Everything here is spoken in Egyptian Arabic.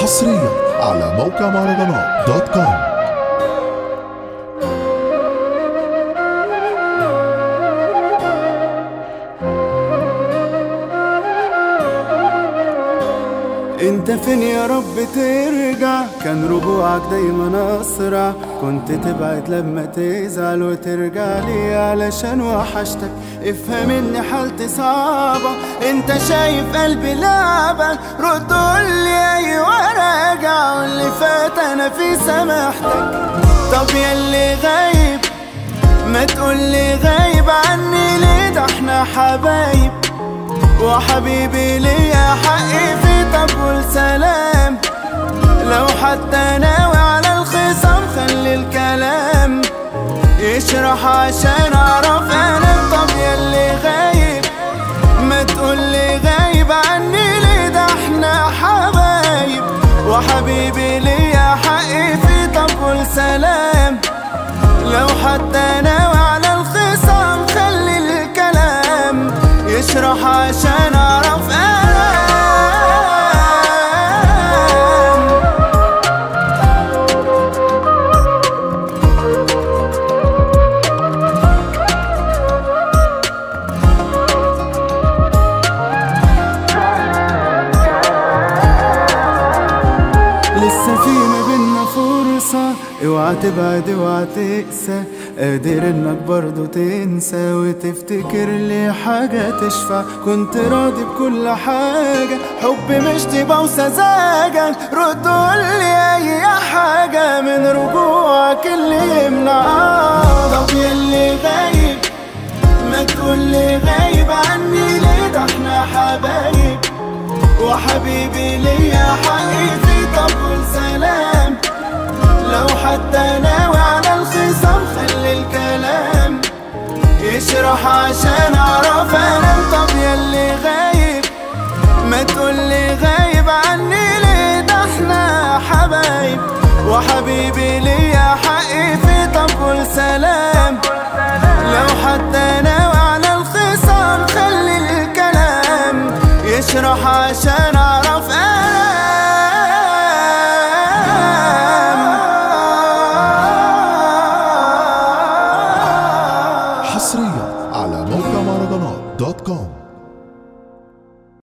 حصريا على موقع مهرجانات دوت كوم انت فين يا رب ترجع كان رجوعك دايما اسرع كنت تبعد لما تزعل وترجع لي علشان وحشتك افهم ان حالتي صعبة انت شايف قلبي لعبة رد قولي ايوه راجع واللي فات انا في سماحتك طب ياللي غايب ما تقولي غايب عني ليه ده احنا حبايب وحبيبي ليا حقي في طب والسلام لو حتى ناوي على الخصام خلي الكلام يشرح عشان اعرف انا طب ياللي غايب ما تقولي غايب عني ليه ده احنا حبايب وحبيبي ليا حقي في طب والسلام لو حتى ناوي على الخصام خلي الكلام يشرح عشان اعرف انام لسه في ما بينا فرصة اوعى تبعد اوعى تقسى قادر انك برضو تنسى وتفتكر لي حاجة تشفع كنت راضي بكل حاجة حب مش تبقى وسذاجة رد قولي اي حاجة من رجوعك اللي يمنع طب يلي غايب ما تقولي غايب عني ليه ده احنا حبايب وحبيبي ليا حقي في طب والسلام لو حتى ناوي على الخصام خلي الكلام يشرح عشان اعرف انام طب ياللي غايب ما تقولي غايب عني ليه ده احنا حبايب وحبيبي ليا حقي في طب والسلام لو حتى ناوي على الخصام خلي الكلام يشرح عشان